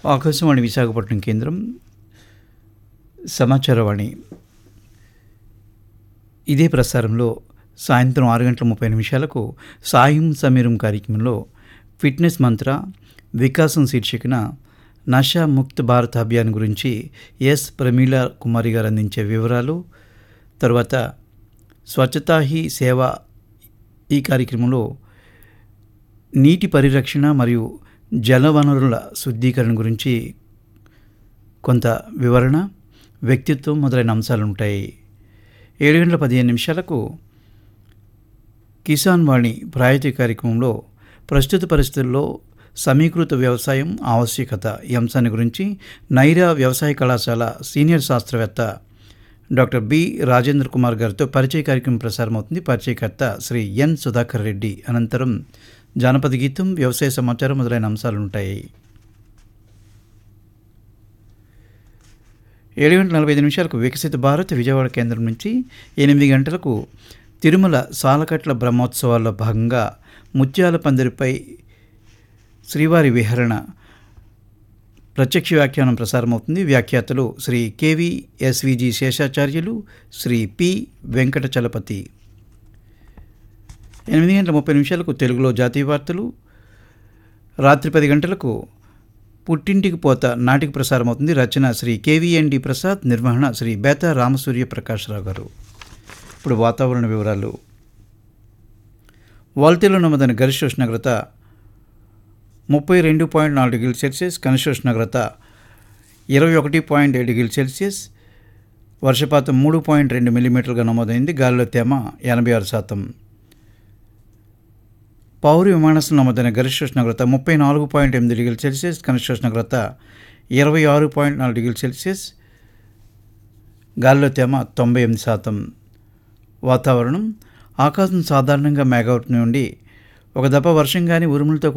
ఆకాశవాణి విశాఖపట్నం కేంద్రం సమాచారవాణి ఇదే ప్రసారంలో సాయంత్రం ఆరు గంటల ముప్పై నిమిషాలకు సాయం సమీరం కార్యక్రమంలో ఫిట్నెస్ మంత్ర వికాసం శీర్షికన నషా ముక్త్ భారత్ అభియాన్ గురించి ఎస్ ప్రమీల కుమారి గారు అందించే వివరాలు తర్వాత స్వచ్ఛతా హీ సేవ ఈ కార్యక్రమంలో నీటి పరిరక్షణ మరియు జల వనరుల శుద్ధీకరణ గురించి కొంత వివరణ వ్యక్తిత్వం మొదలైన అంశాలు ఉంటాయి ఏడు గంటల పదిహేను నిమిషాలకు కిసాన్ వాణి ప్రాయోజిక కార్యక్రమంలో ప్రస్తుత పరిస్థితుల్లో సమీకృత వ్యవసాయం ఆవశ్యకత ఈ అంశాన్ని గురించి నైరా వ్యవసాయ కళాశాల సీనియర్ శాస్త్రవేత్త డాక్టర్ బి రాజేంద్ర కుమార్ గారితో పరిచయ కార్యక్రమం ప్రసారమవుతుంది పరిచయకర్త శ్రీ ఎన్ సుధాకర్ రెడ్డి అనంతరం జానపద గీతం వ్యవసాయ సమాచారం మొదలైన అంశాలు ఉంటాయి ఏడు గంటల నలభై ఐదు నిమిషాలకు వికసిత భారత్ విజయవాడ కేంద్రం నుంచి ఎనిమిది గంటలకు తిరుమల సాలకట్ల బ్రహ్మోత్సవాల్లో భాగంగా ముత్యాల పందిరిపై శ్రీవారి విహరణ ప్రత్యక్ష వ్యాఖ్యానం ప్రసారమవుతుంది వ్యాఖ్యాతలు Shri K V S V G Seshacharyulu Shri P Venkata Chalapathi ఎనిమిది గంటల ముప్పై నిమిషాలకు తెలుగులో జాతీయ వార్తలు రాత్రి పది గంటలకు పుట్టింటికి పోత నాటిక ప్రసారం అవుతుంది రచన శ్రీ కేవీఎన్డి ప్రసాద్ నిర్వహణ శ్రీ బేత రామసూర్య ప్రకాశ్రావు గారు ఇప్పుడు వాతావరణ వివరాలు వాల్తీలో నమోదైన గరిష్ట ఉష్ణోగ్రత ముప్పై రెండు పాయింట్ నాలుగు డిగ్రీల సెల్సియస్ కనిష్ట ఉష్ణోగ్రత ఇరవై ఒకటి పాయింట్ ఏడు డిగ్రీల సెల్సియస్ వర్షపాతం మూడు పాయింట్ రెండు మిల్లీమీటర్లుగా నమోదైంది గాలిలో తేమ ఎనభై ఆరు శాతం పౌరు విమానాశ్రయం నమోదైన గరిష్ట ఉష్ణోగ్రత ముప్పై నాలుగు పాయింట్ ఎనిమిది డిగ్రీల సెల్సియస్ కనిష్ట ఉష్ణోగ్రత ఇరవై ఆరు పాయింట్ నాలుగు డిగ్రీల సెల్సియస్ గాలిలో తేమ తొంభై ఎనిమిది శాతం వాతావరణం ఆకాశం సాధారణంగా మేఘావృతం నుండి ఒక దప్ప వర్షం కానీ ఉరుములతో